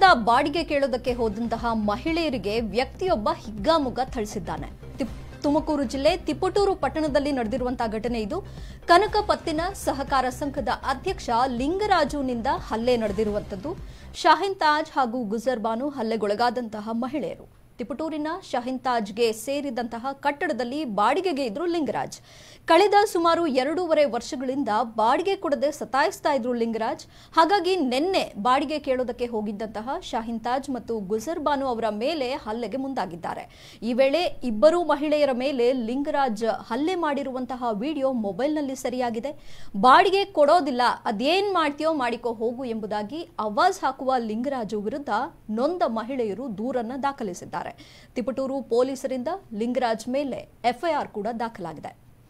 ಬಾಡಿಗೆ ಕೇಳೋದಕ್ಕೆ ಹೋದಂತಹ ಮಹಿಳೆಯರಿಗೆ ವ್ಯಕ್ತಿಯೊಬ್ಬ ಹಿಗ್ಗಾಮುಗ್ಗ ಥಳಿಸಿದ್ದಾನೆ ತಿಪ್- ತುಮಕೂರು ಜಿಲ್ಲೆ ತಿಪಟೂರು ಪಟ್ಟಣದಲ್ಲಿ ನಡೆದಿರುವಂತಹ ಘಟನೆ ಇದು ಕನಕ ಪತ್ತಿನ ಸಹಕಾರ ಸಂಘದ ಅಧ್ಯಕ್ಷ ಲಿಂಗರಾಜುನಿಂದ ಹಲ್ಲೆ ನಡೆದಿರುವಂತದ್ದು ಶಾಹಿನ್ ತಾಜ್ ಹಾಗೂ ಗುಜರ್ ಬಾನು ಹಲ್ಲೆಗೊಳಗಾದಂತಹ ಮಹಿಳೆಯರು ತಿಪಟೂರಿನ ಶಹಿನ್ ತಾಜ್ಗೆ ಸೇರಿದಂತಹ ಕಟ್ಟಡದಲ್ಲಿ ಬಾಡಿಗೆಗೆ ಇದ್ರು ಲಿಂಗರಾಜ್ ಕಳೆದ ಸುಮಾರು ಎರಡೂವರೆ ವರ್ಷಗಳಿಂದ ಬಾಡಿಗೆ ಕೊಡದೆ ಸತಾಯಿಸ್ತಾ ಇದ್ರು ಲಿಂಗರಾಜ್ ಹಾಗಾಗಿ ನಿನ್ನೆ ಬಾಡಿಗೆ ಕೇಳೋದಕ್ಕೆ ಹೋಗಿದ್ದಂತಹ ಶಾಹಿನ್ ತಾಜ್ ಮತ್ತು ಗುಜರ್ ಬಾನು ಅವರ ಮೇಲೆ ಹಲ್ಲೆಗೆ ಮುಂದಾಗಿದ್ದಾರೆ ಈ ವೇಳೆ ಇಬ್ಬರು ಮಹಿಳೆಯರ ಮೇಲೆ ಲಿಂಗರಾಜ್ ಹಲ್ಲೆ ಮಾಡಿರುವಂತಹ ವಿಡಿಯೋ ಮೊಬೈಲ್ನಲ್ಲಿ ಸರಿಯಾಗಿದೆ ಬಾಡಿಗೆ ಕೊಡೋದಿಲ್ಲ ಅದೇನ್ ಮಾಡ್ತೀಯೋ ಮಾಡಿಕೋ ಹೋಗು ಎಂಬುದಾಗಿ ಆವಾಜ್ ಹಾಕುವ ಲಿಂಗರಾಜು ವಿರುದ್ಧ ನೊಂದ ಮಹಿಳೆಯರು ದೂರನ್ನ ದಾಖಲಿಸಿದ್ದಾರೆ ತಿಪಟೂರು ಪೊಲೀಸರಿಂದ ಲಿಂಗರಾಜ್ ಮೇಲೆ ಎಫ್ಐಆರ್ ಕೂಡ ದಾಖಲಾಗಿದೆ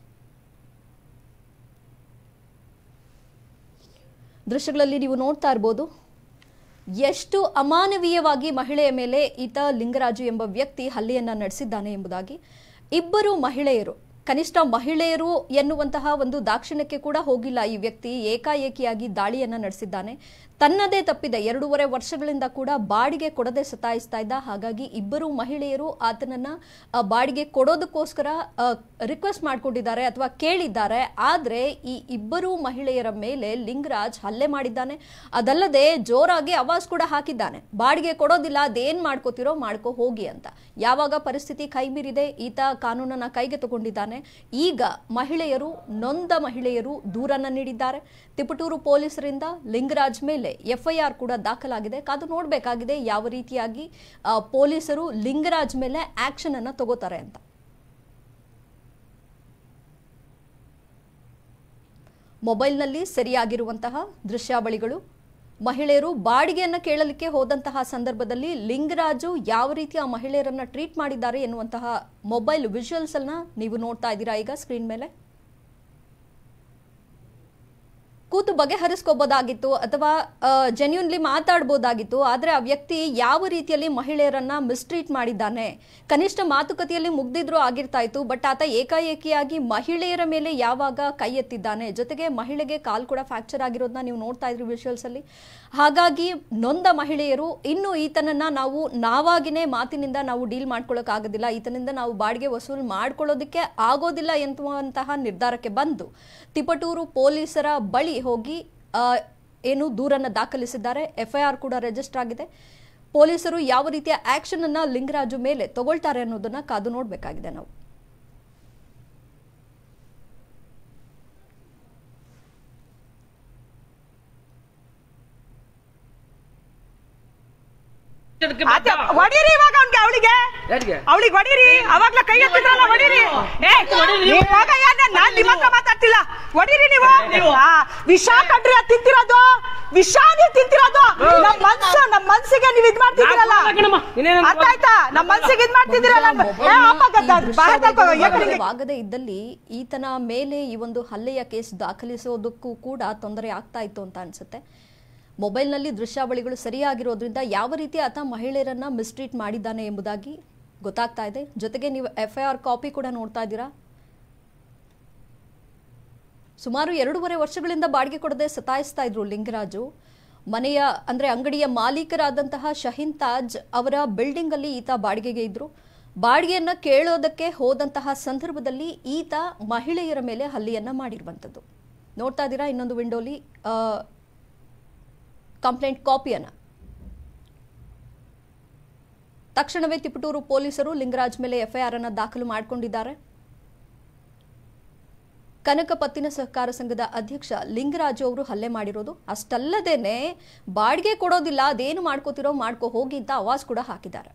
ದೃಶ್ಯಗಳಲ್ಲಿ ನೀವು ನೋಡ್ತಾ ಇರ್ಬೋದು ಎಷ್ಟು ಅಮಾನವೀಯವಾಗಿ ಮಹಿಳೆಯ ಮೇಲೆ ಈತ ಲಿಂಗರಾಜು ಎಂಬ ವ್ಯಕ್ತಿ ಹಲ್ಲೆಯನ್ನ ನಡೆಸಿದ್ದಾನೆ ಎಂಬುದಾಗಿ ಇಬ್ಬರು ಮಹಿಳೆಯರು ಕನಿಷ್ಠ ಮಹಿಳೆಯರು ಎನ್ನುವಂತಹ ಒಂದು ದಾಕ್ಷಿಣ್ಯಕ್ಕೆ ಕೂಡ ಹೋಗಿಲ್ಲ ಈ ವ್ಯಕ್ತಿ ಏಕಾಏಕಿಯಾಗಿ ದಾಳಿಯನ್ನ ನಡೆಸಿದ್ದಾನೆ ತನ್ನದೇ ತಪ್ಪಿದೆ ಎರಡೂವರೆ ವರ್ಷಗಳಿಂದ ಕೂಡ ಬಾಡಿಗೆ ಕೊಡದೆ ಸತಾಯಿಸ್ತಾ ಇದ್ದ ಹಾಗಾಗಿ ಇಬ್ಬರು ಮಹಿಳೆಯರು ಆತನನ್ನ ಆ, ಬಾಡಿಗೆ ಕೊಡೋದಕ್ಕೋಸ್ಕರ ರಿಕ್ವೆಸ್ಟ್ ಮಾಡ್ಕೊಂಡಿದ್ದಾರೆ ಅಥವಾ ಕೇಳಿದ್ದಾರೆ ಆದ್ರೆ ಈ ಇಬ್ಬರು ಮಹಿಳೆಯರ ಮೇಲೆ ಲಿಂಗರಾಜ್ ಹಲ್ಲೆ ಮಾಡಿದ್ದಾನೆ ಅದಲ್ಲದೆ ಜೋರಾಗಿ ಅವಾಜ್ ಕೂಡ ಹಾಕಿದ್ದಾನೆ ಬಾಡಿಗೆ ಕೊಡೋದಿಲ್ಲ ಅದೇನ್ ಮಾಡ್ಕೋತಿರೋ ಮಾಡ್ಕೋ ಹೋಗಿ ಅಂತ ಯಾವಾಗ ಪರಿಸ್ಥಿತಿ ಕೈ ಮೀರಿದೆ ಈತ ಕಾನೂನನ್ನ ಕೈಗೆ ತಗೊಂಡಿದ್ದಾನೆ ಈಗ ಮಹಿಳೆಯರು ನೊಂದ ಮಹಿಳೆಯರು ದೂರನ್ನ ನೀಡಿದ್ದಾರೆ ತಿಪಟೂರು ಪೊಲೀಸರಿಂದ ಲಿಂಗರಾಜ್ ಮೇಲೆ ಎಫ್ಐಆರ್ ಕೂಡ ದಾಖಲಾಗಿದೆ ಕಾದು ನೋಡಬೇಕಾಗಿದೆ ಯಾವ ರೀತಿಯಾಗಿ ಆ, ಪೊಲೀಸರು ಲಿಂಗರಾಜ್ ಮೇಲೆ ಆಕ್ಷನ್ ಅನ್ನ ತಗೋತಾರೆ ಅಂತ ಮೊಬೈಲ್ನಲ್ಲಿ ಸರಿಯಾಗಿರುವಂತಹ ದೃಶ್ಯಾವಳಿಗಳು ಮಹಿಳೆಯರು ಬಾಡಿಗೆಯನ್ನ ಕೇಳಲಿಕ್ಕೆ ಹೋದಂತಹ ಸಂದರ್ಭದಲ್ಲಿ ಲಿಂಗರಾಜು ಯಾವ ರೀತಿ ಆ ಮಹಿಳೆಯರನ್ನ ಟ್ರೀಟ್ ಮಾಡಿದ್ದಾರೆ ಎನ್ನುವಂತಹ ಮೊಬೈಲ್ ವಿಜುವಲ್ಸ್ ಅನ್ನ ನೀವು ನೋಡ್ತಾ ಇದ್ದೀರಾ ಈಗ ಸ್ಕ್ರೀನ್ ಮೇಲೆ ಕೂತು ಬಗೆಹರಿಸ್ಕೋಬೋದಾಗಿತ್ತು ಅಥವಾ ಜೆನ್ಯೂನ್ಲಿ ಮಾತಾಡ್ಬೋದಾಗಿತ್ತು ಆದರೆ ಆ ವ್ಯಕ್ತಿ ಯಾವ ರೀತಿಯಲ್ಲಿ ಮಹಿಳೆಯರನ್ನ ಮಿಸ್ಟ್ರೀಟ್ ಮಾಡಿದ್ದಾನೆ ಕನಿಷ್ಠ ಮಾತುಕತೆಯಲ್ಲಿ ಮುಗ್ದಿದ್ರು ಆಗಿರ್ತಾ ಇತ್ತು ಬಟ್ ಆತ ಏಕಾಏಕಿಯಾಗಿ ಮಹಿಳೆಯರ ಮೇಲೆ ಯಾವಾಗ ಕೈ ಎತ್ತಿದ್ದಾನೆ ಜೊತೆಗೆ ಮಹಿಳೆಗೆ ಕಾಲ್ ಕೂಡ ಫ್ರಾಕ್ಚರ್ ಆಗಿರೋದನ್ನ ನೀವು ನೋಡ್ತಾ ಇದ್ರಿ ವಿಜುವಲ್ಸ್ ಅಲ್ಲಿ ಹಾಗಾಗಿ ನೊಂದ ಮಹಿಳೆಯರು ಇನ್ನು ಈತನನ್ನ ನಾವು ನಾವಾಗಿನೇ ಮಾತಿನಿಂದ ನಾವು ಡೀಲ್ ಮಾಡ್ಕೊಳ್ಳೋಕೆ ಆಗೋದಿಲ್ಲ ಈತನಿಂದ ನಾವು ಬಾಡಿಗೆ ವಸೂಲು ಮಾಡ್ಕೊಳ್ಳೋದಕ್ಕೆ ಆಗೋದಿಲ್ಲ ಎನ್ನುವಂತಹ ನಿರ್ಧಾರಕ್ಕೆ ಬಂದು ತಿಪಟೂರು ಪೊಲೀಸರ ಬಳಿ ಹೋಗಿ ಆ, ಏನು ದೂರನ್ನ ದಾಖಲಿಸಿದ್ದಾರೆ ಎಫ್ಐಆರ್ ಕೂಡ ರಿಜಿಸ್ಟರ್ ಆಗಿದೆ ಪೊಲೀಸರು ಯಾವ ರೀತಿಯ ಆಕ್ಷನ್ ಅನ್ನ ಲಿಂಗರಾಜು ಮೇಲೆ ತಗೊಳ್ತಾರೆ ಅನ್ನೋದನ್ನ ಕಾದು ನೋಡಬೇಕಾಗಿದೆ ನಾವು ಅದೇ ಹೊಡೀರಿ ಇವಾಗ ಅವ್ನ್ಗೆ ಅವಳಿಗೆ ಯಾರಿಗೆ? ಅವಳಿಗೆ ಹೊಡೀರಿ ಅವಾಗ್ಲ ಕೈ ಎತ್ತಿದ್ರಲ್ಲ ಹೊಡೀರಿ ಏ, ಇವಾಗ ಯಾಕೆ ನಾನ್ ನಿಮ್ಮ ಹತ್ರ ಮಾತಾಡ್ತಿಲ್ಲ ಹೊಡೀರಿ ನೀವು ಆ, ವಿಷ ಕಡ್ರಿ ಅದ್ ತಿಂತಿರೋದು ವಿಷ ನೀವು ತಿಂತಿರೋದು ನಮ್ ಮನ್ಸು ನಮ್ ಮನ್ಸಿಗೆ ನೀವ್ ಇದ್ ಮಾಡ್ತಿದ್ದೀರಲ್ಲ ಅರ್ಥ ಆಯ್ತಾ ನಮ್ ಮನ್ಸಿಗೆ ಇದ್ ಮಾಡ್ತಿದ್ದೀರಲ್ಲ ಏ, ಅಪ್ಪ ಗದ್ದ, ಬಾಯ್ ತಳ್ಕೊ, ಯಾಕೆ ನಿಂಗೆ? ಆಗದೇ ಇದ್ದಲ್ಲಿ ಈತನ ಮೇಲೆ ಈ ಒಂದು ಹಲ್ಲೆಯ ಕೇಸ್ ದಾಖಲಿಸೋದಕ್ಕೂ ಕೂಡ ತೊಂದರೆ ಆಗ್ತಾ ಇತ್ತು ಅಂತ ಅನ್ಸುತ್ತೆ ಮೊಬೈಲ್ನಲ್ಲಿ ದೃಶ್ಯಾವಳಿಗಳು ಸರಿಯಾಗಿರೋದ್ರಿಂದ ಯಾವ ರೀತಿ ಆತ ಮಹಿಳೆಯರನ್ನ ಮಿಸ್ಟ್ರೀಟ್ ಮಾಡಿದ್ದಾನೆ ಎಂಬುದಾಗಿ ಗೊತ್ತಾಗ್ತಾ ಇದೆ ಜೊತೆಗೆ ನೀವು ಎಫ್ಐಆರ್ ಕಾಪಿ ಕೂಡ ನೋಡ್ತಾ ಇದ್ದೀರಾ ಸುಮಾರು ಎರಡೂವರೆ ವರ್ಷಗಳಿಂದ ಬಾಡಿಗೆ ಕೊಡದೆ ಸತಾಯಿಸ್ತಾ ಇದ್ರು ಲಿಂಗರಾಜು ಮನೆಯ ಅಂದ್ರೆ ಅಂಗಡಿಯ ಮಾಲೀಕರಾದಂತಹ ಶಹಿನ್ ತಾಜ್ ಅವರ ಬಿಲ್ಡಿಂಗ್ ಅಲ್ಲಿ ಈತ ಬಾಡಿಗೆಗೆ ಇದ್ರು ಬಾಡಿಗೆಯನ್ನ ಕೇಳೋದಕ್ಕೆ ಹೋದಂತಹ ಸಂದರ್ಭದಲ್ಲಿ ಈತ ಮಹಿಳೆಯರ ಮೇಲೆ ಹಲ್ಲೆಯನ್ನ ಮಾಡಿರುವಂಥದ್ದು ನೋಡ್ತಾ ಇದ್ದೀರಾ ಇನ್ನೊಂದು ವಿಂಡೋಲಿ ಕಂಪ್ಲೇಂಟ್ ಕಾಪಿಯನ್ನ ತಕ್ಷಣವೇ ತಿಪಟೂರು ಪೊಲೀಸರು ಲಿಂಗರಾಜ್ ಮೇಲೆ ಎಫ್ಐಆರ್ ಅನ್ನ ದಾಖಲು ಮಾಡಿಕೊಂಡಿದ್ದಾರೆ ಕನಕ ಪತ್ತಿನ ಸಹಕಾರ ಸಂಘದ ಅಧ್ಯಕ್ಷ ಲಿಂಗರಾಜು ಅವರು ಹಲ್ಲೆ ಮಾಡಿರೋದು ಅಷ್ಟಲ್ಲದೇನೆ ಬಾಡಿಗೆ ಕೊಡೋದಿಲ್ಲ ಅದೇನು ಮಾಡ್ಕೋತಿರೋ ಮಾಡ್ಕೋ ಹೋಗಿ ಅಂತ ಆವಾಜ್ ಕೂಡ ಹಾಕಿದ್ದಾರೆ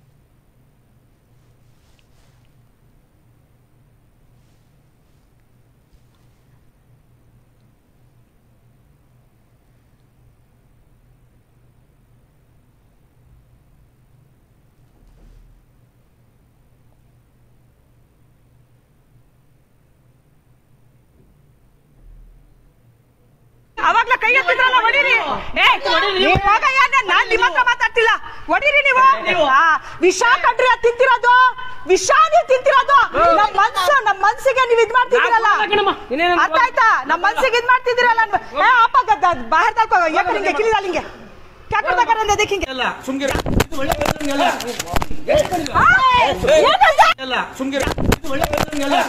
ಅವಾಗ್ಲ ಕೈ ಎತ್ತಿದ್ರಲ್ಲ ಹೊಡೀರಿ ಏ, ಇವಾಗ ಯಾಕೆ ನಾನ್ ನಿಮ್ಮ ಹತ್ರ ಮಾತಾಡ್ತಿಲ್ಲ ಹೊಡೀರಿ ನೀವು ಆ, ವಿಷ ಕಡ್ರಿ ಅದ್ ತಿಂತಿರೋದು ವಿಷ ನೀವು ತಿಂತಿರೋದು ನಮ್ ಮನ್ಸು ನಮ್ ಮನ್ಸಿಗೆ ನೀವ್ ಇದ್ ಮಾಡ್ತಿದ್ದೀರಲ್ಲ ಅರ್ಥ ಆಯ್ತಾ ನಮ್ ಮನ್ಸಿಗೆ ಇದ್ ಮಾಡ್ತಿದ್ದೀರಲ್ಲ ಏ, ಅಪ್ಪ ಗದ್ದ, ಬಾಯ್ ತಳ್ಕೊ, ಯಾಕೆ ನಿಂಗೆ ಕಿಲಿಲ್ಲ ನಿಂಗೆ क्या करता करेंगे देखेंगे ಅಲ್ಲ ಸುಮ್ಗಿರ ಇದು ಒಳ್ಳೆ ಬೆಳವಣಿಗೆ ಅಲ್ಲ ಅಲ್ಲ ಸುಮ್ಗಿರ ಇದು ಒಳ್ಳೆ ಬೆಳವಣಿಗೆ ಅಲ್ಲ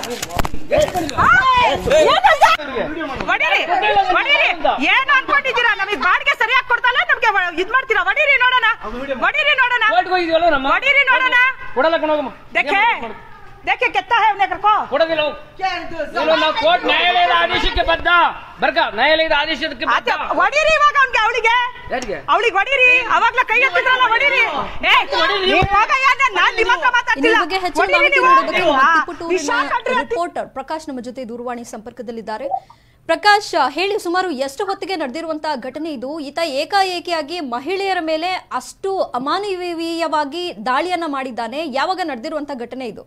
ಹೊಡೀರಿ ಹೊಡೀರಿ ಏನು ಅನ್ಕೊಂಡಿದ್ದೀರಾ ನಮಗೆ ಬಾಡಿಗೆ ಸರಿಯಾಗಿ ಕೊಡ್ತಲ್ಲ ನಮ್ಗೆ ವ- ಇದ್ ಮಾಡ್ತೀರಾ ಹೊಡೀರಿ ನೋಡೋಣ ಹೊಡೀರಿ ನೋಡೋಣ ಕೋರ್ಟ್ಗೆ ಹೋಗಿದ್ವಲ್ಲ ನಮ್ಮ ಹೊಡೀರಿ ನೋಡೋಣ ಕೊಡಲ್ಲ ಕಣೋಗಮ್ಮ ದೇಖೆ ದೇಖೆ ಕೆತ್ತ ಹೇ ಉನ್ನೆ ಕರ್ಕೋ ಕೊಡೋದಿಲ್ಲ ಹೋಗು. ಇಲ್ಲ, ನಾವು ಕೋರ್ಟ್ ನ್ಯಾಯಾಲಯದ ಆದೇಶಕ್ಕೆ ಬದ್ಧ ಬರ್ಕ ನ್ಯಾಯಾಲಯದ ಆದೇಶಕ್ಕೆ ಬದ್ಧ ಅದೇ ಹೊಡೀರಿ ಇವಾಗ ಅವ್ನಿಗೆ ಅವಳಿಗೆ ಯಾರಿಗೆ ಅವಳಿಗೆ ಹೊಡೀರಿ ಅವಾಗ್ಲೇ ಕೈ ಎತ್ತಿದ್ರಲ್ಲ ಹೊಡೀರಿ ಏ ನೀವು ಹೋಗಯ್ಯ ನಾನ್- ನಾನ್ ನಿಮ್ಮ ಹತ್ರ ಇನ್ನು ಈ ಮಾತಾಡ್ತಿಲ್ಲ ಬಗ್ಗೆ ಹೆಚ್ಚಿನ ಹೊಡೀರಿ ಮಾಹಿತಿ ನೀವು. ನೀಡೋದಕ್ಕೆ ನಮ್ಮ ಆ, ತಿಪಟೂರಿನ ವಿಷ ಕಂಡ್ರೆ ಅತಿ- ರಿಪೋರ್ಟರ್ ಪ್ರಕಾಶ್ ನಮ್ಮ ಜೊತೆ ದೂರವಾಣಿ ಸಂಪರ್ಕದಲ್ಲಿದ್ದಾರೆ ಪ್ರಕಾಶ್ ಹೇಳಿ ಸುಮಾರು ಎಷ್ಟು ಹೊತ್ತಿಗೆ ನಡೆದಿರುವಂತಹ ಘಟನೆ ಇದು ಈತ ಏಕಾಏಕಿಯಾಗಿ ಮಹಿಳೆಯರ ಮೇಲೆ ಅಷ್ಟು ಅಮಾನವೀಯವಾಗಿ ದಾಳಿಯನ್ನ ಮಾಡಿದ್ದಾನೆ ಯಾವಾಗ ನಡೆದಿರುವಂತಹ ಘಟನೆ ಇದು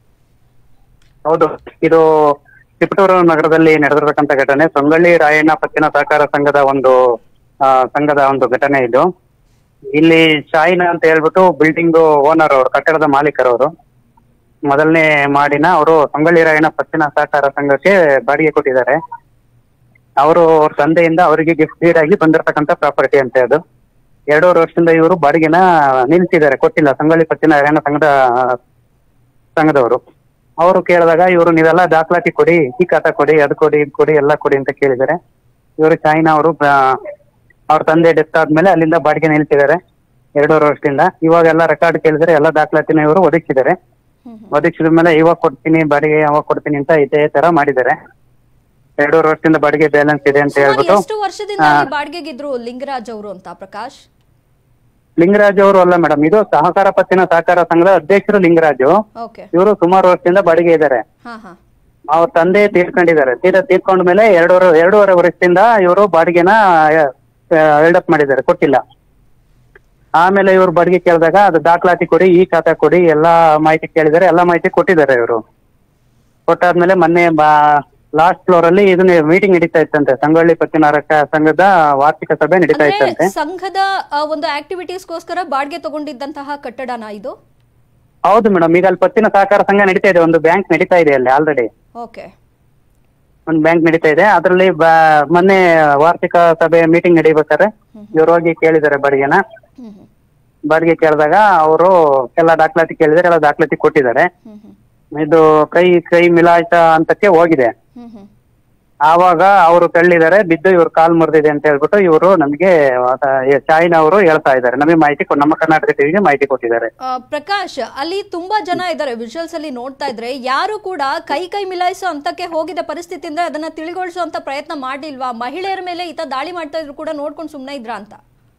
ಹೌದು ಇದು ತಿಪಟೂರು ನಗರದಲ್ಲಿ ನಡೆದಿರತಕ್ಕಂತ ಘಟನೆ ಸೊಂಗಳ್ಳಿ ರಾಯಣ್ಣ ಪತ್ತಿನ ಸಹಕಾರ ಸಂಘದ ಒಂದು ಆ, ಸಂಘದ ಒಂದು ಘಟನೆ ಇದು ಇಲ್ಲಿ ಶಾಯಿನ ಅಂತ ಹೇಳ್ಬಿಟ್ಟು ಬಿಲ್ಡಿಂಗ್ ಓನರ್ ಅವರು ಕಟ್ಟಡದ ಮಾಲೀಕರವರು ಮೊದಲನೇ ಮಾಡಿನ ಅವರು ಸೊಂಗಳ್ಳಿ ರಾಯಣ್ಣ ಪತ್ತಿನ ಸಹಕಾರ ಸಂಘಕ್ಕೆ ಬಾಡಿಗೆ ಕೊಟ್ಟಿದ್ದಾರೆ ಅವರು ಅವ್ರ ತಂದೆಯಿಂದ ಅವರಿಗೆ ಗಿಫ್ಟ್ ಡೀಡ್ ಆಗಿ ಬಂದಿರತಕ್ಕಂತ ಪ್ರಾಪರ್ಟಿ ಅಂತೆ ಅದು ಎರಡೂವರೆ ವರ್ಷದಿಂದ ಇವರು ಬಾಡಿಗೆನ ನಿಲ್ಸಿದ್ದಾರೆ ಕೊಟ್ಟಿಲ್ಲ ಸಂಗೊಳ್ಳಿ ಪತ್ತಿನ ರಾಯಣ್ಣ ಸಂಘದ ಸಂಘದವರು ಅವರು ಕೇಳಿದಾಗ ಇವರು ನೀವೆಲ್ಲ ದಾಖಲಾತಿ ಕೊಡಿ ಈ ಖಾತಾ ಕೊಡಿ ಅದು ಕೊಡಿ ಇದು ಕೊಡಿ ಎಲ್ಲ ಕೊಡಿ ಅಂತ ಕೇಳಿದ್ದಾರೆ ಇವರು ಚೈನಾ ಅವರು ಅವ್ರ ತಂದೆ ಡೆತ್ ಆದ್ಮೇಲೆ ಅಲ್ಲಿಂದ ಬಾಡಿಗೆ ನಿಲ್ಸಿದ್ದಾರೆ ಎರಡೂವರೆ ವರ್ಷದಿಂದ ಇವಾಗೆಲ್ಲ ರೆಕಾರ್ಡ್ ಕೇಳಿದ್ರೆ ಎಲ್ಲ ದಾಖಲಾತಿನ ಇವರು ಒದಗಿಸಿದ್ದಾರೆ ಒದಗಿಸಿದ ಮೇಲೆ ಇವಾಗ ಕೊಡ್ತೀನಿ ಬಾಡಿಗೆ ಯಾವಾಗ ಕೊಡ್ತೀನಿ ಅಂತ ಇದೇ ತರ ಮಾಡಿದ್ದಾರೆ ಎರಡೂವರೆ ವರ್ಷದಿಂದ ಬಾಡಿಗೆ ಬ್ಯಾಲೆನ್ಸ್ ಇದೆ ಅಂತ ಸುಮಾರು ಹೇಳ್ಬಿಟ್ಟು ಎಷ್ಟು ವರ್ಷದಿಂದ ಅಲ್ಲಿ ಬಾಡಿಗೆಗಿದ್ರು ಲಿಂಗರಾಜ್ ಅವರು ಅಂತ ಪ್ರಕಾಶ್ ಲಿಂಗರಾಜ್ ಅವರು ಅಲ್ಲ ಮೇಡಮ್ ಇದು ಸಹಕಾರ ಪತ್ತಿನ ಸಹಕಾರ ಸಂಘದ ಅಧ್ಯಕ್ಷರು ಲಿಂಗರಾಜು ಓಕೆ ಇವರು ಸುಮಾರು ವರ್ಷದಿಂದ ಬಾಡಿಗೆ ಇದ್ದಾರೆ ಹಾ ಹಾ ಅವ್ರ ತಂದೆ ತೀರ್ಕೊಂಡಿದ್ದಾರೆ ತೀರ ತೀರ್ಕೊಂಡ ಮೇಲೆ ಎರಡೂವರೆ ಎರಡೂವರೆ ವರ್ಷದಿಂದ ಇವರು ಬಾಡಿಗೆನ ಅಪ್ ಮಾಡಿದ್ದಾರೆ ಕೊಟ್ಟಿಲ್ಲ ಆಮೇಲೆ ಇವ್ರು ಬಾಡಿಗೆ ಕೇಳಿದಾಗ ಅದು ದಾಖಲಾತಿ ಕೊಡಿ ಈ ಖಾತಾ ಕೊಡಿ ಎಲ್ಲಾ ಮಾಹಿತಿ ಕೇಳಿದ್ದಾರೆ ಎಲ್ಲಾ ಮಾಹಿತಿ ಕೊಟ್ಟಿದ್ದಾರೆ ಇವರು ಕೊಟ್ಟಾದ್ಮೇಲೆ ಮೊನ್ನೆ ಬಾ ಲಾಸ್ಟ್ ಫ್ಲೋರ್ ಅಲ್ಲಿ ಇದನ್ನ ಮೀಟಿಂಗ್ ನಡೀತಾ ಇತ್ತಂತೆ ಸಂಗೊಳ್ಳಿ ಪತ್ತಿನಾರಕ ಸಂಘದ ವಾರ್ಷಿಕ ಸಭೆ ನಡೀತಾ ಅಂದ್ರೆ ಇತ್ತಂತೆ ಸಂಘದ ಆ, ಒಂದು ಆಕ್ಟಿವಿಟೀಸ್ಗೋಸ್ಕರ ಬಾಡಿಗೆ ತಗೊಂಡಿದ್ದಂತಹ ಕಟ್ಟಡನ ಇದು ಹೌದು ಮೇಡಮ್ ಈಗ ಅಲ್ಲಿ ಪತ್ತಿನ ಸಹಕಾರ ಸಂಘ ನಡೀತಾ ಇದೆ ಒಂದು ಬ್ಯಾಂಕ್ ನಡೀತಾ ಇದೆ ಅಲ್ಲಿ ಆಲ್ರೆಡಿ ಓಕೆ ಒಂದು ಬ್ಯಾಂಕ್ ನಡೀತಾ ಇದೆ ಅದರಲ್ಲಿ ಮೊನ್ನೆ ವಾರ್ಷಿಕ ಸಭೆ ಮೀಟಿಂಗ್ ನಡೀಬೇಕಾದ್ರೆ ಇವ್ರು ಹೋಗಿ ಕೇಳಿದ್ದಾರೆ ಬಾಡಿಗೆನ ಹ್ಮ್ ಹ್ಮ್ ಬಾಡಿಗೆ ಕೇಳಿದಾಗ ಅವರು ಎಲ್ಲ ದಾಖಲಾತಿ ಕೇಳಿದರೆ ಎಲ್ಲ ದಾಖಲಾತಿ ಕೊಟ್ಟಿದ್ದಾರೆ ಹ್ಮ್ ಹ್ಮ್ ಇದು ಕೈ ಕೈ ಮಿಲಾಯಿತ ಅಂತಕ್ಕೆ ಹೋಗಿದೆ ಹ್ಮ್ ಹ್ಮ್ ಆವಾಗ ಅವರು ತಳ್ಳಿದ್ದಾರೆ ಬಿದ್ದು ಇವ್ರು ಕಾಲ್ ಮುರಿದಿದೆ ಅಂತ ಹೇಳ್ಬಿಟ್ಟು ಇವರು ನಮಗೆ ಚಾಯ್ನ ಅವರು ಹೇಳ್ತಾ ಇದ್ದಾರೆ ನಮಗೆ ಮಾಹಿತಿ ಕೊ- ನಮ್ಮ ಕರ್ನಾಟಕ ಟಿವಿಗೆ ಮಾಹಿತಿ ಕೊಟ್ಟಿದ್ದಾರೆ ಆ, ಪ್ರಕಾಶ್ ಅಲ್ಲಿ ತುಂಬಾ ಜನ ಇದ್ದಾರೆ ವಿಜುವಲ್ಸ್ ಅಲ್ಲಿ ನೋಡ್ತಾ ಇದ್ರೆ ಯಾರು ಕೂಡ ಕೈ ಕೈ ಮಿಲಾಯಿಸೋ ಹಂತಕ್ಕೆ ಹೋಗಿದ ಪರಿಸ್ಥಿತಿಯಿಂದ ಅದನ್ನ ತಿಳಿಗೊಳಿಸುವಂತ ಪ್ರಯತ್ನ ಮಾಡಿಲ್ವಾ ಮಹಿಳೆಯರ ಮೇಲೆ ಈತ ದಾಳಿ ಮಾಡ್ತಾ ಇದ್ರು ಕೂಡ ನೋಡ್ಕೊಂಡು ಸುಮ್ನೆ ಇದ್ರ ಅಂತ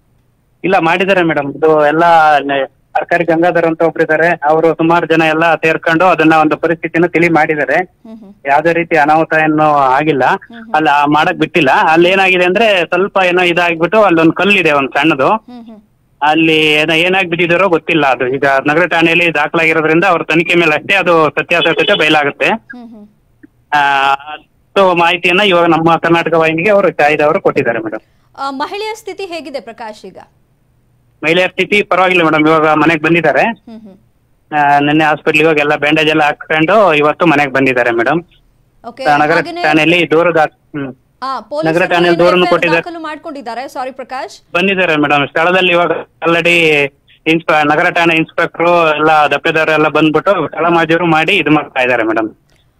ಇಲ್ಲ ಮಾಡಿದ್ದಾರೆ ಮೇಡಮ್ ಇದು ಎಲ್ಲ ನೆ- ಸರ್ಕಾರಿ ಗಂಗಾಧರ್ ಅಂತ ಒಬ್ರಿದ್ದಾರೆ ಅವರು ಸುಮಾರು ಜನ ಎಲ್ಲ ಸೇರ್ಕೊಂಡು ಅದನ್ನ ಒಂದು ಪರಿಸ್ಥಿತಿನ ತಿಳಿ ಮಾಡಿದ್ದಾರೆ ಹ್ಮ್ ಹ್ಮ್ ಯಾವ್ದೇ ರೀತಿ ಅನಾಹುತ ಏನು ಆಗಿಲ್ಲ ಅಲ್ಲಿ ಆ ಮಾಡಕ್ ಬಿಟ್ಟಿಲ್ಲ ಅಲ್ಲಿ ಏನಾಗಿದೆ ಅಂದ್ರೆ ಸ್ವಲ್ಪ ಏನೋ ಇದಾಗ್ಬಿಟ್ಟು ಅಲ್ಲೊಂದು ಕಲ್ಲಿದೆ ಒಂದ್ ಸಣ್ಣದು ಹ್ಮ್ ಹ್ಮ್ ಅಲ್ಲಿ ಏನೋ ಏನಾಗಿ ಬಿದ್ದಿದಾರೋ ಗೊತ್ತಿಲ್ಲ ಅದು ಈಗ ನಗರ ಠಾಣೆಯಲ್ಲಿ ದಾಖಲಾಗಿರೋದ್ರಿಂದ ಅವ್ರ ತನಿಖೆ ಮೇಲೆ ಅಷ್ಟೇ ಅದು ಸತ್ಯಾಸತ್ಯತೆ ಬಯಲಾಗುತ್ತೆ ಹ್ಮ್ ಹ್ಮ್ ಆ, ಅಷ್ಟು ಮಾಹಿತಿಯನ್ನ ಇವಾಗ ನಮ್ಮ ಕರ್ನಾಟಕ ವಾಹಿನಿಗೆ ಅವರು ಅವರು ಕೊಟ್ಟಿದ್ದಾರೆ ಮೇಡಮ್ ಆ, ಮಹಿಳೆಯ ಸ್ಥಿತಿ ಹೇಗಿದೆ ಪ್ರಕಾಶ್ ಈಗ ಮಹಿಳೆಯರ ಸ್ಥಿತಿ ಪರವಾಗಿಲ್ಲ ಮೇಡಮ್ ಇವಾಗ ಮನೆಗೆ ಬಂದಿದ್ದಾರೆ ಹ್ಮ್ ಹ್ಮ್ ಆ, ನಿನ್ನೆ ಹಾಸ್ಪಿಟ್ಲಿಗೆ ಹೋಗಿ ಎಲ್ಲ ಬ್ಯಾಂಡೇಜ್ ಎಲ್ಲ ಹಾಕೊಂಡು ಇವತ್ತು ಮನೆಗೆ ಬಂದಿದ್ದಾರೆ ಮೇಡಮ್ ಓಕೆ ನಗರ ಹಾಗೇನೆ ಠಾಣೆಯಲ್ಲಿ ದೂರದ ಹ್ಮ್ ಆ, ನಗರ ಪೊಲೀಸರು ಠಾಣೆಯಲ್ಲಿ ಏನು ದೂರನ್ನು FIR ಕೊಟ್ಟಿದ್ದಾರೆ. ದಾಖಲು ಮಾಡ್ಕೊಂಡಿದ್ದಾರೆ ಸಾರಿ ಪ್ರಕಾಶ್ ಬಂದಿದ್ದಾರೆ ಮೇಡಮ್ ಸ್ಥಳದಲ್ಲಿ ಇವಾಗ ಆಲ್ರೆಡಿ ಇನ್ಸ್ಪ ನಗರ ಠಾಣೆ ಇನ್ಸ್ಪೆಕ್ಟರ್ ಎಲ್ಲ ದಪ್ಪೆದಾರ ಎಲ್ಲ ಬಂದ್ಬಿಟ್ಟು ಸ್ಥಳಮಾಜೂರು ಮಾಡಿ ಇದು ಮಾಡ್ತಾ ಇದ್ದಾರೆ ಮೇಡಮ್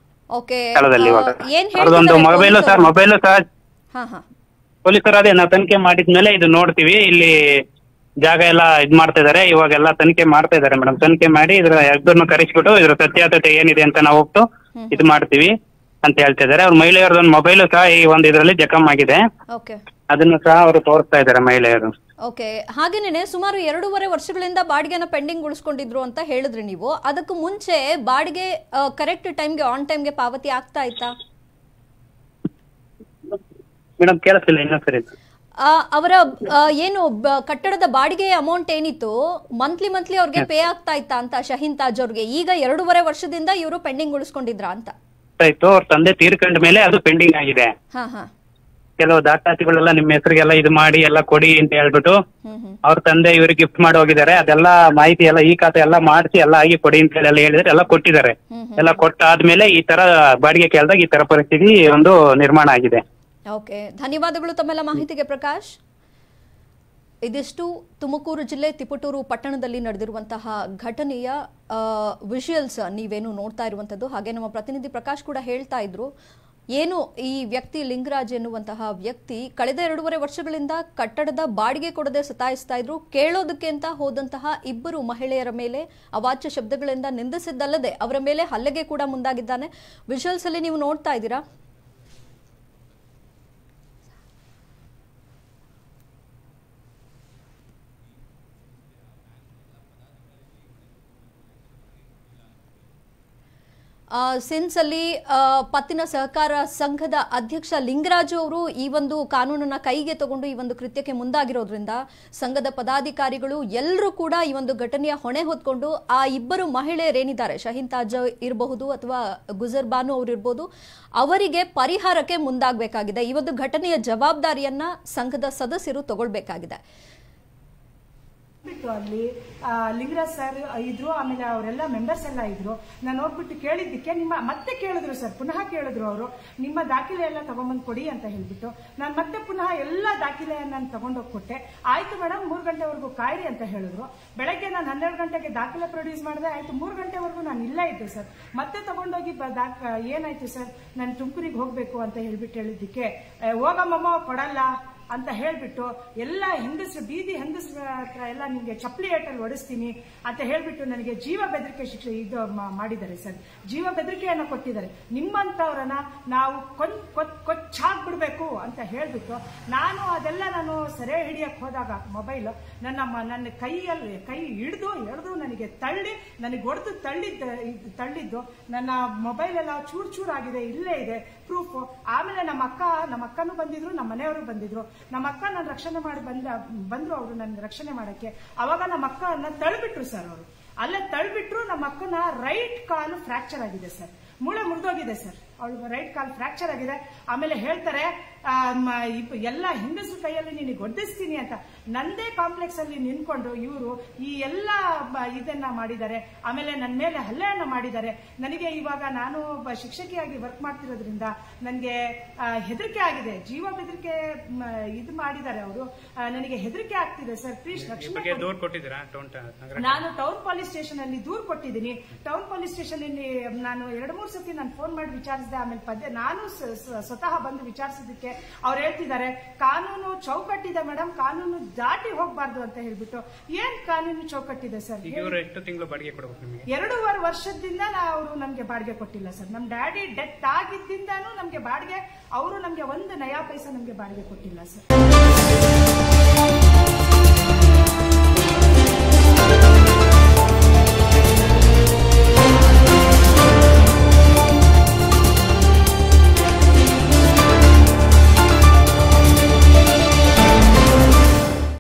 ಓಕೆ ಸ್ಥಳದಲ್ಲಿ ಇವಾಗ ಏನ್ ಅವ್ರದೊಂದು ಹೇಳ್ತಿದ್ದಾರೆ ಮೊಬೈಲು ಸರ್ ಪೊಲೀಸರು? ಮೊಬೈಲು ಸಹ ಹಾ ಹಾ ಪೊಲೀಸರು ಅದೇ ನಾವು ತನಿಖೆ ಮಾಡಿದ್ಮೇಲೆ ಇದು ನೋಡ್ತೀವಿ ಇಲ್ಲಿ ಜಾಗ ಎಲ್ಲ ಇದ್ ಮಾಡ್ತಾ ಇದಾರೆ ಇವಾಗೆಲ್ಲ ತನಿಖೆ ಮಾಡ್ತಾ ಇದಾರೆ ಮೇಡಮ್ ತನಿಖೆ ಮಾಡಿ ಇದ್ರ ಎಬ್ಬರನ್ನು ಕರೆಸ್ಬಿಟ್ಟು ಇದ್ರ ಸತ್ಯಾಸತ್ಯತೆ ಏನಿದೆ ಅಂತ ನಾವು ಹೋಗ್ತು ಇದು ಮಾಡ್ತೀವಿ ಅಂತ ಹೇಳ್ತಾ ಇದಾರೆ ಅವ್ರ ಮಹಿಳೆಯರದೊಂದು ಮೊಬೈಲು ಸಹ ಈ ಒಂದು ಇದರಲ್ಲಿ ಜಖಮ್ ಆಗಿದೆ ಓಕೆ ಅದನ್ನು ಸಹ ಅವರು ತೋರಿಸ್ತಾ ಇದ್ದಾರೆ ಮಹಿಳೆಯರು ಓಕೆ ಹಾಗೇನೆ ಸುಮಾರು ಎರಡೂವರೆ ವರ್ಷಗಳಿಂದ ಬಾಡಿಗೆನ ಪೆಂಡಿಂಗ್ ಉಳಿಸ್ಕೊಂಡಿದ್ರು ಅಂತ ಹೇಳಿದ್ರಿ ನೀವು ಅದಕ್ಕೂ ಮುಂಚೆ ಬಾಡಿಗೆ ಕರೆಕ್ಟ್ ಟೈಮ್ಗೆ ಆನ್ ಟೈಮ್ಗೆ ಪಾವತಿ ಆಗ್ತಾ ಇತ್ತಾ ಮೇಡಮ್ ಕೇಳಿಸ್ತಿಲ್ಲ ಇನ್ನೊಂದ್ಸರಿ ಆ, ಅವರ ಆ, ಏನು ಬ- ಕಟ್ಟಡದ ಬಾಡಿಗೆ ಅಮೌಂಟ್ ಏನಿತ್ತು ಮಂತ್ಲಿ ಮಂತ್ಲಿ ಅವ್ರಿಗೆ ಪೇ ಆಗ್ತಾ ಇತ್ತಾ ಅಂತ ಶಹೀನ್ ತಾಜ್ ಅವ್ರಿಗೆ ಈಗ ಎರಡೂವರೆ ವರ್ಷದಿಂದ ಇವರು ಪೆಂಡಿಂಗ್ ಉಳಿಸ್ಕೊಂಡಿದ್ರಾ ಅಂತ ಆಯ್ತು ಅವ್ರ ತಂದೆ ತೀರ್ಕೊಂಡ ಮೇಲೆ ಅದು ಪೆಂಡಿಂಗ್ ಆಗಿದೆ ಹಾ ಹಾ ಕೆಲವು ದಾಖಲಾತಿಗಳೆಲ್ಲ ನಿಮ್ಮ ಹೆಸರಿಗೆಲ್ಲ ಇದು ಮಾಡಿ ಎಲ್ಲ ಕೊಡಿ ಅಂತ ಹೇಳ್ಬಿಟ್ಟು ಹ್ಮ್ ಹ್ಮ್ ಅವ್ರ ತಂದೆ ಇವ್ರಿಗೆ ಗಿಫ್ಟ್ ಮಾಡಿ ಹೋಗಿದ್ದಾರೆ ಅದೆಲ್ಲ ಮಾಹಿತಿ ಎಲ್ಲ ಈ ಖಾತೆ ಎಲ್ಲ ಮಾಡಿಸಿ ಎಲ್ಲ ಆಗಿ ಕೊಡಿ ಅಂತ ಹೇಳಿ ಎಲ್ಲ ಹೇಳಿದ್ರೆ ಎಲ್ಲ ಕೊಟ್ಟಿದ್ದಾರೆ ಹ್ಮ್ ಎಲ್ಲ ಕೊಟ್ಟಾದ್ಮೇಲೆ ಈ ತರ ಬಾಡಿಗೆ ಕೇಳಿದಾಗ ಈ ತರ ಪರಿಸ್ಥಿತಿ ಒಂದು ನಿರ್ಮಾಣ ಆಗಿದೆ ಓಕೆ ಧನ್ಯವಾದಗಳು ತಮ್ಮೆಲ್ಲ ಮಾಹಿತಿಗೆ ಪ್ರಕಾಶ್ ಇದಿಷ್ಟು ತುಮಕೂರು ಜಿಲ್ಲೆ ತಿಪಟೂರು ಪಟ್ಟಣದಲ್ಲಿ ನಡೆದಿರುವಂತಹ ಘಟನೆಯ ವಿಷುಯಲ್ಸ್ ನೀವೇನು ನೋಡ್ತಾ ಇರುವಂಥದ್ದು ಹಾಗೆ ನಮ್ಮ ಪ್ರತಿನಿಧಿ ಪ್ರಕಾಶ್ ಕೂಡ ಹೇಳ್ತಾ ಇದ್ರು ಏನು ಈ ವ್ಯಕ್ತಿ ಲಿಂಗರಾಜ್ ಎನ್ನುವಂತಹ ವ್ಯಕ್ತಿ ಕಳೆದ ಎರಡೂವರೆ ವರ್ಷಗಳಿಂದ ಕಟ್ಟಡದ ಬಾಡಿಗೆ ಕೊಡದೆ ಸತಾಯಿಸ್ತಾ ಇದ್ರು ಕೇಳೋದಕ್ಕೆ ಅಂತ ಹೋದಂತಹ ಇಬ್ಬರು ಮಹಿಳೆಯರ ಮೇಲೆ ಅವಾಚ್ಯ ಶಬ್ದಗಳಿಂದ ನಿಂದಿಸಿದ್ದಲ್ಲದೆ ಅವರ ಮೇಲೆ ಹಲ್ಲೆಗೆ ಕೂಡ ಮುಂದಾಗಿದ್ದಾನೆ ವಿಷುವಲ್ಸ್ ಅಲ್ಲಿ ನೀವು ನೋಡ್ತಾ ಇದ್ದೀರಾ ಆ, ಸಿನ್ಸ್ ಅಲ್ಲಿ ಆ, ಪತ್ತಿನ ಸಹಕಾರ ಸಂಘದ ಅಧ್ಯಕ್ಷ ಲಿಂಗರಾಜು ಅವರು ಈ ಒಂದು ಕಾನೂನನ್ನ ಕೈಗೆ ತಗೊಂಡು ಈ ಒಂದು ಕೃತ್ಯಕ್ಕೆ ಮುಂದಾಗಿರೋದ್ರಿಂದ ಸಂಘದ ಪದಾಧಿಕಾರಿಗಳು ಎಲ್ಲರೂ ಕೂಡ ಈ ಒಂದು ಘಟನೆಯ ಹೊಣೆ ಹೊತ್ಕೊಂಡು ಆ ಇಬ್ಬರು ಮಹಿಳೆಯರೇನಿದ್ದಾರೆ ಶಹೀನ್ ತಾಜ್ ಇರಬಹುದು ಅಥವಾ ಗುಜರ್ ಬಾನು ಅವರು ಇರ್ಬೋದು ಅವರಿಗೆ ಪರಿಹಾರಕ್ಕೆ ಮುಂದಾಗಬೇಕಾಗಿದೆ ಈ ಒಂದು ಘಟನೆಯ ಜವಾಬ್ದಾರಿಯನ್ನ ಸಂಘದ ಸದಸ್ಯರು ತಗೊಳ್ಬೇಕಾಗಿದೆ ಬಿಟ್ಟು ಅಲ್ಲಿ ಆ, ಲಿಂಗರಾಜ್ ಸರ್ ಇದ್ರು ಆಮೇಲೆ ಅವರೆಲ್ಲ ಮೆಂಬರ್ಸ್ ಎಲ್ಲ ಇದ್ರು ನಾನು ನೋಡ್ಬಿಟ್ಟು ಕೇಳಿದ್ದಕ್ಕೆ ನಿಮ್ಮ ಮತ್ತೆ ಕೇಳಿದ್ರು ಸರ್ ಪುನಃ ಕೇಳಿದ್ರು ಅವರು ನಿಮ್ಮ ದಾಖಲೆ ಎಲ್ಲ ತಗೊಂಬಂದ್ ಕೊಡಿ ಅಂತ ಹೇಳ್ಬಿಟ್ಟು ನಾನು ಮತ್ತೆ ಪುನಃ ಎಲ್ಲ ದಾಖಲೆಯನ್ನ ನಾನು ತಗೊಂಡೋಗಿ ಕೊಟ್ಟೆ ಆಯ್ತು ಮೇಡಮ್ ಮೂರು ಗಂಟೆವರೆಗೂ ಕಾಯಿರಿ ಅಂತ ಹೇಳಿದ್ರು ಬೆಳಗ್ಗೆ ನಾನು ಹನ್ನೆರಡು ಗಂಟೆಗೆ ದಾಖಲೆ ಪ್ರೊಡ್ಯೂಸ್ ಮಾಡಿದೆ ಆಯ್ತು ಮೂರು ಗಂಟೆವರೆಗೂ ನಾನು ಇಲ್ಲ ಇದ್ದೆ ಸರ್ ಮತ್ತೆ ತಗೊಂಡೋಗಿ ಬ- ದಾಖ ಏನಾಯ್ತು ಸರ್ ನಾನು ತುಮಕೂರಿಗೆ ಹೋಗ್ಬೇಕು ಅಂತ ಹೇಳ್ಬಿಟ್ಟು ಹೇಳಿದ್ದಕ್ಕೆ "ಏ, ಹೋಗಮ್ಮಮ್ಮ ಕೊಡಲ್ಲ ಅಂತ ಹೇಳ್ಬಿಟ್ಟು ಎಲ್ಲ ಹೆಂಗಸರು ಬೀದಿ ಹೆಂಗಸರ ಹತ್ರ ಎಲ್ಲ ನಿಮಗೆ ಚಪ್ಪಲಿ ಏಟಲ್ಲಿ ಹೊಡಿಸ್ತೀನಿ ಅಂತ ಹೇಳ್ಬಿಟ್ಟು ನನಗೆ ಜೀವ ಬೆದರಿಕೆ ಶಿಕ್ಷೆ ಇದು ಮಾ- ಮಾಡಿದ್ದಾರೆ ಸರ್ ಜೀವ ಬೆದರಿಕೆಯನ್ನ ಕೊಟ್ಟಿದ್ದಾರೆ ನಿಮ್ಮಂತವ್ರನ್ನ ನಾವು ಕೊಂಚ್ ಕೊಚ್ಚಾಗ್ಬಿಡ್ಬೇಕು ಅಂತ ಹೇಳ್ಬಿಟ್ಟು ನಾನು ಅದೆಲ್ಲ ನಾನು ಸೆರೆ ಹಿಡಿಯಕ್ ಹೋದಾಗ ಮೊಬೈಲ್ ನನ್ನ ಮ- ನನ್ನ ಕೈಯಲ್ಲಿ ಕೈ ಹಿಡಿದು ಎಳೆದು ನನಗೆ ತಳ್ಳಿ ನನಗೆ ಹೊಡೆದು ತಳ್ಳಿದ್ದ ಇದ್- ತಳ್ಳಿದ್ದು ನನ್ನ ಮೊಬೈಲ್ ಎಲ್ಲ ಚೂರ್ ಚೂರ್ ಆಗಿದೆ ಇಲ್ಲೇ ಇದೆ ಪ್ರೂಫ್ ಆಮೇಲೆ ನಮ್ಮ ಅಕ್ಕ ನಮ್ಮ ಅಕ್ಕನೂ ಬಂದಿದ್ರು ನಮ್ಮ ಮನೆಯವರು ಬಂದಿದ್ರು ನಮ್ಮ ಅಕ್ಕ ನನ್ನ ರಕ್ಷಣೆ ಮಾಡಿ ಬಂದ ಬಂದ್ರು ಅವರು ನನ್ನ ರಕ್ಷಣೆ ಮಾಡಕ್ಕೆ ಅವಾಗ ನಮ್ಮ ಅಕ್ಕನ ತಳ್ಬಿಟ್ರು ಸರ್ ಅವರು ಅಲ್ಲೇ ತಳ್ಬಿಟ್ರು ನಮ್ಮ ಅಕ್ಕನ ರೈಟ್ ಕಾಲು ಫ್ರಾಕ್ಚರ್ ಆಗಿದೆ ಸರ್ ಮೂಳೆ ಮುರಿದೋಗಿದೆ ಸರ್ ಅವಳು ರೈಟ್ ಕಾಲ್ ಫ್ರಾಕ್ಚರ್ ಆಗಿದೆ ಆಮೇಲೆ ಹೇಳ್ತಾರೆ ಆ, ಮ, ಇಪ್- ಎಲ್ಲ ಹೆಂಗಸರ ಕೈಯಲ್ಲಿ ನಿನಗೆ ಒಡ್ಡಿಸ್ತೀನಿ ಅಂತ ನಂದೇ ಕಾಂಪ್ಲೆಕ್ಸ್ ಅಲ್ಲಿ ನಿಂತ್ಕೊಂಡು ಇವರು ಈ ಎಲ್ಲ ಬ- ಇದನ್ನ ಮಾಡಿದ್ದಾರೆ ಆಮೇಲೆ ನನ್ನ ಮೇಲೆ ಹಲ್ಲೆಯನ್ನ ಮಾಡಿದ್ದಾರೆ ನನಗೆ ಇವಾಗ ನಾನು ಒಬ್ಬ ಶಿಕ್ಷಕಿಯಾಗಿ ವರ್ಕ್ ಮಾಡ್ತಿರೋದ್ರಿಂದ ನನಗೆ ಹೆದರಿಕೆ ಆಗಿದೆ ಜೀವ ಬೆದರಿಕೆ ಮ, ಇದು ಮಾಡಿದ್ದಾರೆ ಅವರು ನನಗೆ ಹೆದರಿಕೆ ಆಗ್ತಿದೆ ಸರ್ ಪ್ಲೀಸ್ ರಕ್ಷಣೆ ಬಗ್ಗೆ ಕೊಡಿ. ದೂರ್ ಕೊಟ್ಟಿದ್ದೀರಾ ಟೌನ್ ನಗರ ನಾನು ಟೌನ್ ಪೊಲೀಸ್ ಸ್ಟೇಷನ್ ಅಲ್ಲಿ ದೂರು ಕೊಟ್ಟಿದ್ದೀನಿ ಟೌನ್ ಪೊಲೀಸ್ ಸ್ಟೇಷನ್ ಅಲ್ಲಿ ನಾನು ಎರಡು ಮೂರು ಸತಿ ನಾನು ಫೋನ್ ಮಾಡಿ ವಿಚಾರಿಸಿದೆ ಆಮೇಲೆ ಪದ್ಯ ನಾನು ಸ- ಸ- ಸ್ವತಃ ಬಂದು ವಿಚಾರಿಸಿದ್ದಕ್ಕೆ ಅವ್ರು ಹೇಳ್ತಿದ್ದಾರೆ ಕಾನೂನು ಚೌಕಟ್ಟಿದೆ ಮೇಡಮ್ ಕಾನೂನು ದಾಟಿ ಹೋಗ್ಬಾರ್ದು ಅಂತ ಹೇಳ್ಬಿಟ್ಟು ಏನ್ ಕಾನೂನು ಚೌಕಟ್ಟಿದೆ ಸರ್ ಈಗ ಇವರು ಎಷ್ಟು ತಿಂಗಳು ಬಾಡಿಗೆ ಕೊಡ್ಬೇಕು ನಿಮಗೆ ಎರಡೂವರೆ ವರ್ಷದಿಂದ ಅವರು ನಮ್ಗೆ ಬಾಡಿಗೆ ಕೊಟ್ಟಿಲ್ಲ ಸರ್ ನಮ್ ಡ್ಯಾಡಿ ಡೆತ್ ಆಗಿದ್ದಿಂದಾನು ನಮ್ಗೆ ಬಾಡಿಗೆ ಅವರು ನಮ್ಗೆ ಒಂದು ನಯಾ ಪೈಸಾ ನಮ್ಗೆ ಬಾಡಿಗೆ ಕೊಟ್ಟಿಲ್ಲ ಸರ್